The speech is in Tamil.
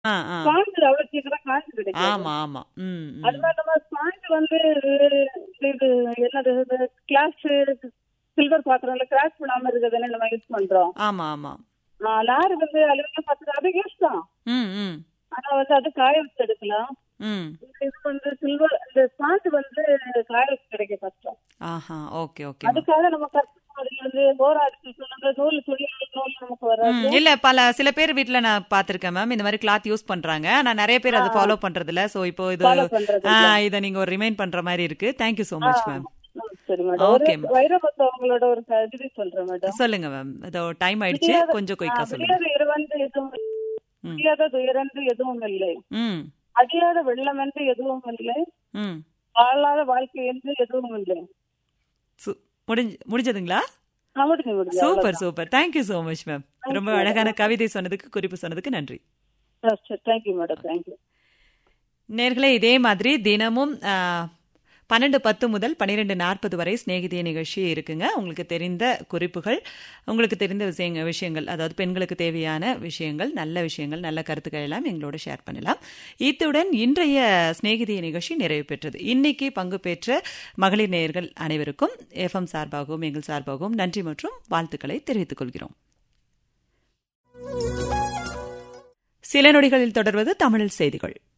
ஆ ஆ ஸ்பாஞ்சு அவ்வளவு சீக்கிரம் காஞ்சு கிடைக்கும் ஆமா ஆமா ம் ம். அது மாதிரி நம்ம ஸ்பாஞ்சு வந்து இது என்னது கிளாஸ் சில்வர் பாத்திரம்ல கிராஷ் பண்ணாம இருக்கிறதுன்னு நம்ம யூஸ் பண்றோம் ஆமா ஆமா ஆ, நார் வந்து அலுவலக பாத்திரம் அது யூஸ் தான் ம் ம் ஆனா வந்து அது காய வச்சு எடுக்கலாம் ம் இது வந்து சில்வர் இந்த ஸ்பாஞ்சு வந்து காய வச்சு கிடைக்க கஷ்டம் ஆஹா ஓகே ஓகே அதுக்காக நம்ம கஷ்டம் அதுல வந்து போரா சொன்னாங்க நூல் துணி நூல் நமக்கு வராது ம், இல்ல பல சில பேர் வீட்ல நான் பாத்திருக்கேன் மேம் இந்த மாதிரி கிளாத் யூஸ் பண்றாங்க ஆனா நிறைய பேர் அதை ஃபாலோ பண்றது இல்ல சோ இப்போ இது ஃபாலோ பண்றது ஆ, இத நீங்க ஒரு ரிமைண்ட் பண்ற மாதிரி இருக்கு தேங்க்யூ சோ மச் மேம் ம், சரி மேடம் ஒரு Okay, ma'am. வைரபத்து அவங்களோட ஒரு இது சொல்றேன் மேடம் சொல்லுங்க மேம் இதோ டைம் ஆயிடுச்சு கொஞ்சம் குயிக்கா சொல்லுங்க விடியாத இரவந்து எதுவும் ம். விடியாத துயரந்து எதுவும் இல்லை ம் அடியாத வெள்ளம் என்று எதுவும் இல்லை ம் வாழாத வாழ்க்கை என்று எதுவும் இல்லை சு- முடிஞ்சு முடிஞ்சதுங்களா ஆ, முடிஞ்சு முடிஞ்சு super super thank you so much ma'am ரொம்ப அழகான கவிதை சொன்னதுக்கு குறிப்பு சொன்னதுக்கு நன்றி தேங்க்யூ மேடம் தேங்க்யூ நேர்களே இதே மாதிரி தினமும் ஆ, பன்னெண்டு பத்து முதல் பன்னிரெண்டு நாற்பது வரை சிநேகிதிய நிகழ்ச்சி இருக்குங்க உங்களுக்கு தெரிந்த குறிப்புகள் உங்களுக்கு தெரிந்த விஷயங்க விஷயங்கள் அதாவது பெண்களுக்கு தேவையான விஷயங்கள் நல்ல விஷயங்கள் நல்ல கருத்துக்கள் எல்லாம் எங்களோட ஷேர் பண்ணலாம் இத்துடன் இன்றைய சிநேகிதிய நிகழ்ச்சி நிறைவு பெற்றது இன்னைக்கு பங்கு பெற்ற மகளிர் நேயர்கள் அனைவருக்கும் எஃப்எம் சார்பாகவும் எங்கள் சார்பாகவும் நன்றி மற்றும் வாழ்த்துக்களை தெரிவித்துக் கொள்கிறோம் சில நொடிகளில் தொடர்வது தமிழில் செய்திகள்